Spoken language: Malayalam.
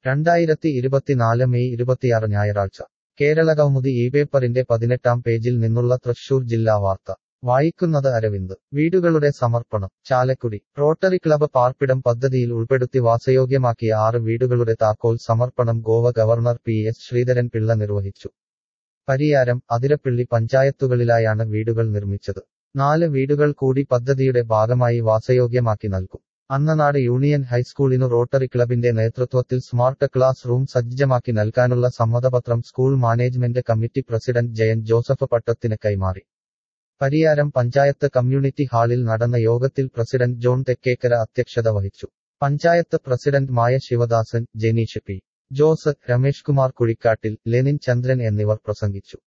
രണ്ടായിരത്തി ഇരുപത്തിനാല് മെയ് ഇരുപത്തിയാറ് ഞായറാഴ്ച കേരള കൗമുദി ഈ പേപ്പറിന്റെ പതിനെട്ടാം പേജിൽ നിന്നുള്ള തൃശൂർ ജില്ലാ വാർത്ത വായിക്കുന്നത് അരവിന്ദ് വീടുകളുടെ സമർപ്പണം ചാലക്കുടി റോട്ടറി ക്ലബ് പാർപ്പിടം പദ്ധതിയിൽ ഉൾപ്പെടുത്തി വാസയോഗ്യമാക്കിയ ആറ് വീടുകളുടെ താക്കോൽ സമർപ്പണം Goa governor P S Sreedharan Pillai നിർവഹിച്ചു പരിയാരം അതിരപ്പിള്ളി പഞ്ചായത്തുകളിലായാണ് വീടുകൾ നിർമ്മിച്ചത് നാല് വീടുകൾ കൂടി പദ്ധതിയുടെ ഭാഗമായി വാസയോഗ്യമാക്കി നൽകും അന്നനാട് യൂണിയൻ ഹൈസ്കൂളിനു റോട്ടറി ക്ലബിന്റെ നേതൃത്വത്തിൽ സ്മാർട്ട് ക്ലാസ് റൂം സജ്ജമാക്കി നൽകാനുള്ള സമ്മതപത്രം school management committee president Jayan Joseph പട്ടത്തിന് കൈമാറി പരിയാരം പഞ്ചായത്ത് കമ്മ്യൂണിറ്റി ഹാളിൽ നടന്ന യോഗത്തിൽ പ്രസിഡന്റ് ജോൺ തെക്കേക്കര അധ്യക്ഷത വഹിച്ചു പഞ്ചായത്ത് പ്രസിഡന്റ് മായ ശിവദാസൻ ജെനീഷ് പി ജോസ് രമേഷ് കുമാർ കുഴിക്കാട്ടിൽ ലെനിൻ ചന്ദ്രൻ എന്നിവർ പ്രസംഗിച്ചു